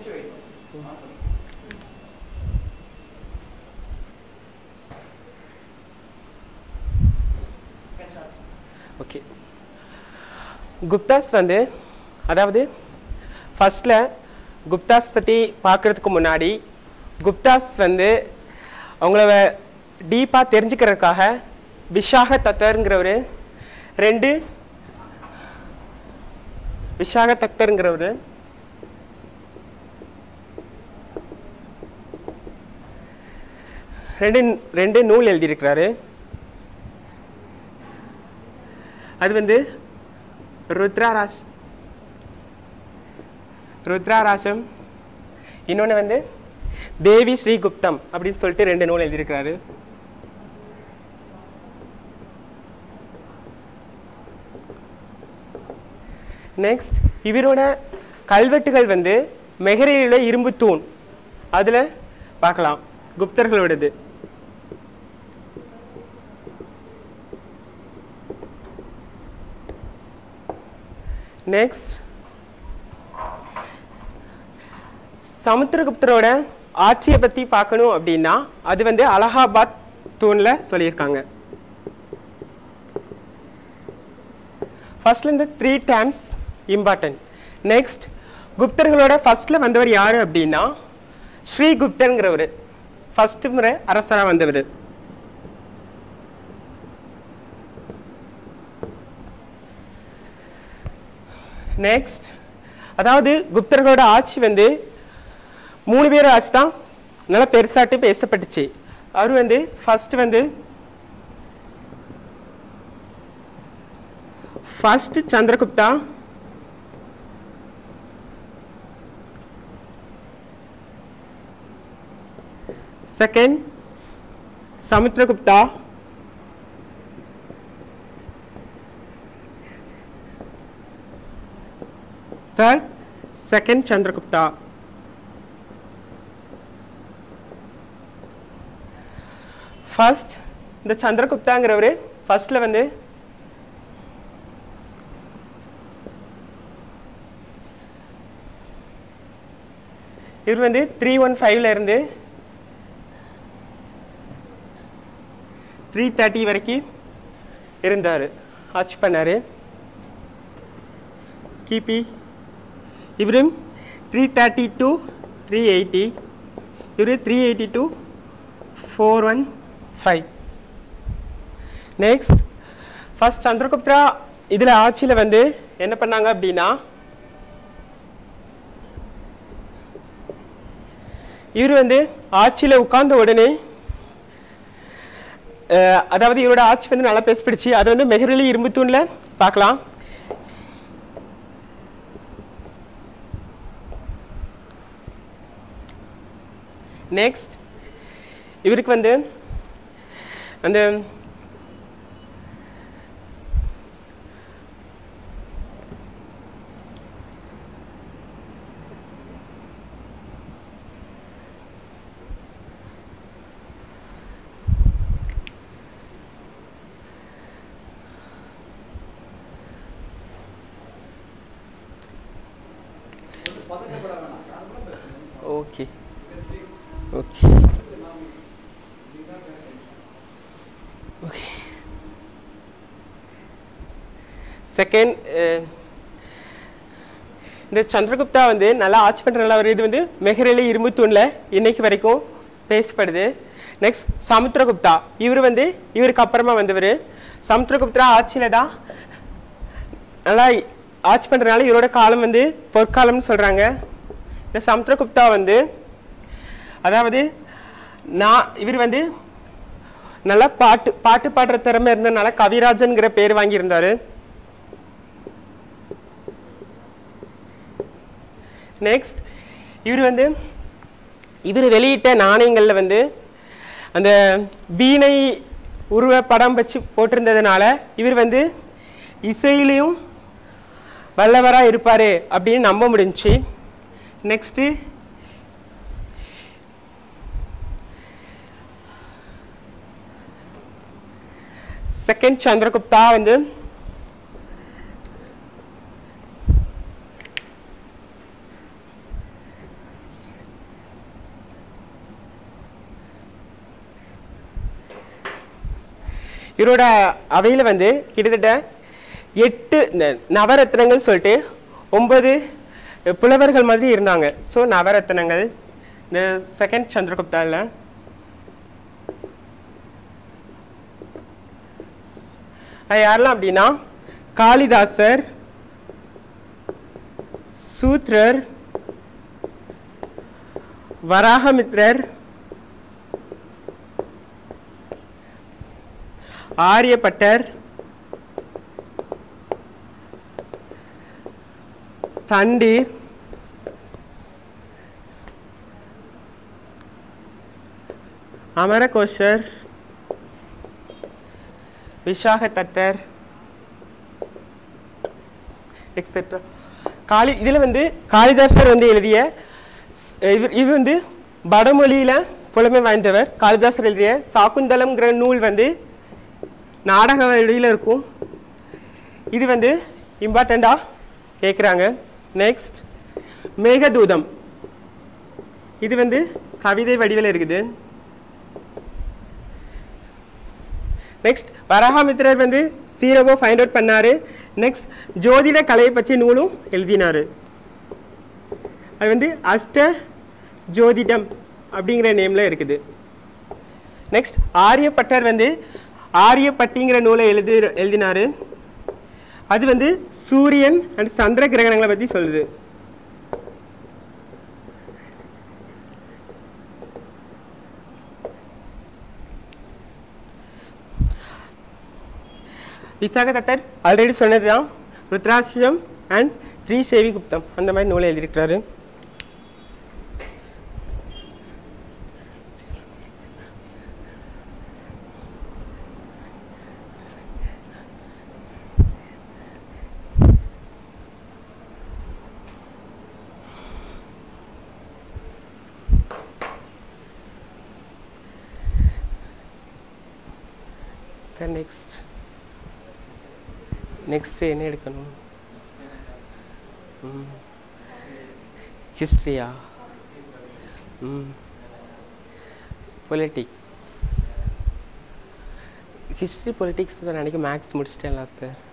okay Guptas வந்து அதாவது ஃபர்ஸ்டில் குப்தாஸ் பற்றி பார்க்குறதுக்கு முன்னாடி குப்தாஸ் வந்து அவங்கள டீப்பாக தெரிஞ்சுக்கிறதுக்காக விஷாக தத்தருங்கிறவர் ரெண்டு விஷாக தத்தருங்கிறவர் ரெண்டு ரெண்டு நூல் எழுதியிருக்கிறாரு அது வந்து ருத்ராராஜ் ருத்ராராசம் இன்னொன்று வந்து தேவி ஸ்ரீகுப்தம் அப்படின்னு சொல்லிட்டு ரெண்டு நூல் எழுதியிருக்கிறாரு நெக்ஸ்ட் இவரோட கல்வெட்டுகள் வந்து மெஹரியில் இரும்பு தூண் அதில் பார்க்கலாம் குப்தர்களோடது நெக்ஸ்ட் சமுத்திரகுப்தரோட ஆட்சியை பற்றி பார்க்கணும் அப்படின்னா அது வந்து அலகாபாத் தூணில் சொல்லியிருக்காங்க ஃபர்ஸ்ட்ல இருந்து த்ரீ டைம்ஸ் இம்பார்ட்டன்ட் நெக்ஸ்ட் குப்தர்களோட ஃபர்ஸ்ட்ல வந்தவர் யாரு அப்படின்னா ஸ்ரீகுப்தருங்கிறவர் ஃபர்ஸ்ட் முறை அரசராக வந்தவர் நெக்ஸ்ட் அதாவது குப்தர்களோட ஆட்சி வந்து மூணு பேர் ஆட்சி தான் நல்லா பெருசாட்டு பேசப்பட்டுச்சு அவர் வந்து ஃபர்ஸ்ட் வந்து first Chandragupta second Samudragupta third second Chandragupta first இந்த சந்திரகுப்தாங்கிறவர் ஃபர்ஸ்ட்ல வந்து இவர் வந்து த்ரீ ஒன் ஃபைவ்ல இருந்து த்ரீ தேர்ட்டி வரைக்கும் இருந்தார் ஆட்சி பண்ணார் கிபி இவரும் three thirty to three eighty இவர் three eighty to four one five next first சந்திரகுப்தரா இதில் ஆட்சியில் வந்து என்ன பண்ணாங்க அப்படின்னா இவர் வந்து ஆட்சியில் உட்கார்ந்த உடனே அஹ், அதாவது இவரோட ஆட்சி வந்து நல்லா பேசப்படுச்சு அது வந்து மெஹரலி இரும்பு தூணில் பார்க்கலாம் நெக்ஸ்ட் இவருக்கு வந்து அந்த ஓகே ஓகே ஓகே செகண்ட் இந்த சந்திரகுப்தா வந்து நல்லா ஆட்சி பண்ணுற நல்லா ஒரு இது வந்து மெஹரலி இரும்பு தூணில் இன்னைக்கு வரைக்கும் பேசப்படுது நெக்ஸ்ட் சமுத்திரகுப்தா இவர் வந்து இவருக்கு அப்புறமா வந்தவர் சமுத்திரகுப்தா ஆட்சியில் தான் நல்லா ஆட்சி பண்ணுறதுனால இவரோட காலம் வந்து பொற்காலம்னு சொல்கிறாங்க இந்த சமுத்திரகுப்தா வந்து அதாவது நான் இவர் வந்து நல்லா பாட்டு பாட்டு பாடுற திறமை இருந்ததுனால கவிராஜன்கிற பேர் வாங்கியிருந்தாரு நெக்ஸ்ட் இவர் வந்து இவர் வெளியிட்ட நாணயங்களில் வந்து அந்த பீனை உருவ படம் வச்சு போட்டிருந்ததுனால இவர் வந்து இசையிலையும் வல்லவராக இருப்பார் அப்படின்னு நம்ப முடிஞ்சுச்சு நெக்ஸ்ட்டு செகண்ட் சந்திரகுப்தா வந்து இவரோட அவையில் வந்து கிட்டத்தட்ட எட்டு இந்த நவரத்னங்கள் சொல்லிட்டு ஒன்பது புலவர்கள் மாதிரி இருந்தாங்க ஸோ நவரத்னங்கள் இந்த செகண்ட் சந்திரகுப்தாவில் அது யாரெல்லாம் அப்படின்னா காளிதாசர் சூத்ரர் வராகமித்ரர் ஆரியப்பட்டர் தண்டீர் அமரகோஷர் விஷாக தத்தர் எக்ஸெட்ரா காளி இதில் வந்து காளிதாசர் வந்து எழுதிய ஸ்- இவர் இது வந்து வடமொழியில் புலமை வாய்ந்தவர் காளிதாசர் எழுதிய சாக்குந்தலம்ங்கிற நூல் வந்து நாடக வழியில் இருக்கும் இது வந்து இம்பார்ட்டண்ட்டாக கேட்குறாங்க நெக்ஸ்ட் மேகதூதம் இது வந்து கவிதை வடிவில் இருக்குது நெக்ஸ்ட் வராகமித்திரர் வந்து சீரகோ ஃபைண்ட் அவுட் பண்ணாரு நெக்ஸ்ட் ஜோதிட கலையை பற்றிய நூலும் எழுதினாரு அது வந்து அஷ்ட ஜோதிடம் அப்படிங்கிற நேமில் இருக்குது நெக்ஸ்ட் ஆரியப்பட்டர் வந்து ஆரியப்பட்டிங்கிற நூலை எழுதி எழுதினாரு அது வந்து சூரியன் அண்ட் சந்திர கிரகணங்களை பற்றி சொல்லுது விசாக தத்தர் ஆல்ரெடி சொன்னது தான் ருத்ராட்சம் அண்ட் த்ரீ சேவி குப்தம் அந்த மாதிரி நூலை எழுதியிருக்கிறாரு சார் நெக்ஸ்ட் நெக்ஸ்ட் என்ன எடுக்கணும் ஹிஸ்ட்ரியா ம் பொலிட்டிக்ஸ் ஹிஸ்ட்ரி பொலிட்டிக்ஸ் தான் நினைக்க மேக்ஸ் முடிச்சிட்டேன்ல சார்